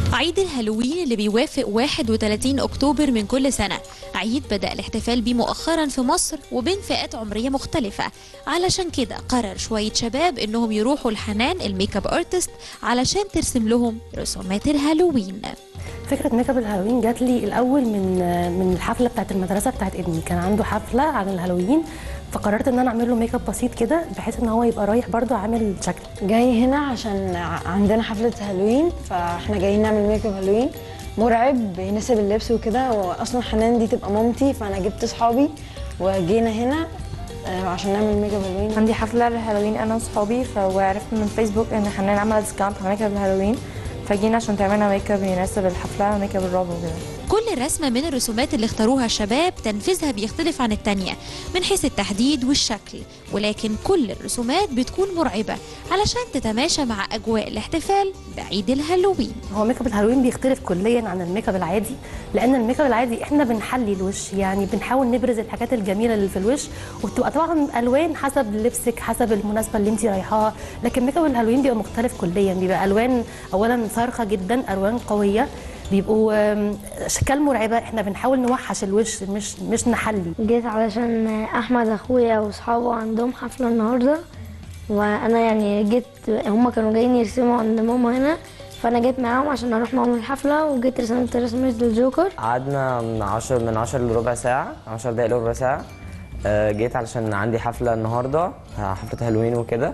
عيد الهالوين اللي بيوافق 31 أكتوبر من كل سنة عيد بدأ الاحتفال بيه مؤخرا في مصر وبين فئات عمرية مختلفة علشان كده قرر شوية شباب إنهم يروحوا لحنان الميك اب ارتست علشان ترسم لهم رسومات الهالوين فكره ميك اب الهالوين جات لي الاول من من الحفله بتاعت المدرسه بتاعت ابني كان عنده حفله عن الهالوين فقررت ان انا اعمل له ميك اب بسيط كده بحيث ان هو يبقى رايح برضه عامل شكل جاي هنا عشان ع- عندنا حفلة هالوين فاحنا جايين نعمل ميك اب هالوين مرعب يناسب اللبس وكده واصلا حنان دي تبقى مامتي فانا جبت صحابي وجينا هنا آه، عشان نعمل ميك اب هالوين عندي حفلة للهالوين أنا وصحابي وعرفت من فيسبوك إن حنان عملت ديسكاونت على ميك اب الهالوين فجينا عشان تعملنا ميك اب يناسب الحفلة وميك اب الرعب وكده كل رسمة من الرسومات اللي اختاروها الشباب تنفيذها بيختلف عن التانية من حيث التحديد والشكل ولكن كل الرسومات بتكون مرعبة علشان تتماشى مع أجواء الاحتفال بعيد الهالوين هو ميك اب الهالوين بيختلف كليا عن الميك اب العادي لان الميك اب العادي احنا بنحلي الوش يعني بنحاول نبرز الحاجات الجميله اللي في الوش وبتبقى طبعا الوان حسب لبسك حسب المناسبه اللي انت رايحاها لكن ميك اب الهالوين بيبقى مختلف كليا بيبقى الوان اولا صارخه جدا الوان قويه بيبقوا آم، اشكال مرعبه احنا بنحاول نوحش الوش مش مش نحلي جيت علشان احمد اخويا واصحابه عندهم حفله النهارده وانا يعني جيت هما كانوا جايين يرسموا عند ماما هنا فانا جيت معاهم عشان اروح معاهم الحفله وجيت رسمت رسمه الجوكر قعدنا من 10 من 10 لربع ساعة 10 دقايق لربع ساعة آه، جيت علشان عندي حفلة النهاردة آه، حفلة هالوين وكده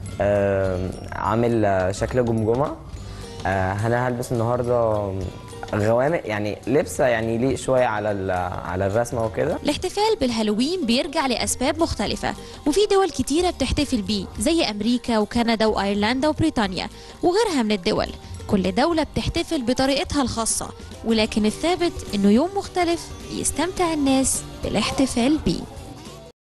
آه، عامل آه، شكل جمجمة آه، انا هلبس النهاردة غوامق يعني لبسة يعني يليق شوية على ال- على الرسمة وكده الاحتفال بالهالوين بيرجع لأسباب مختلفة وفي دول كتيرة بتحتفل بيه زي أمريكا وكندا وأيرلندا وبريطانيا وغيرها من الدول كل دولة بتحتفل بطريقتها الخاصة ولكن الثابت إنه يوم مختلف يستمتع الناس بالاحتفال بيه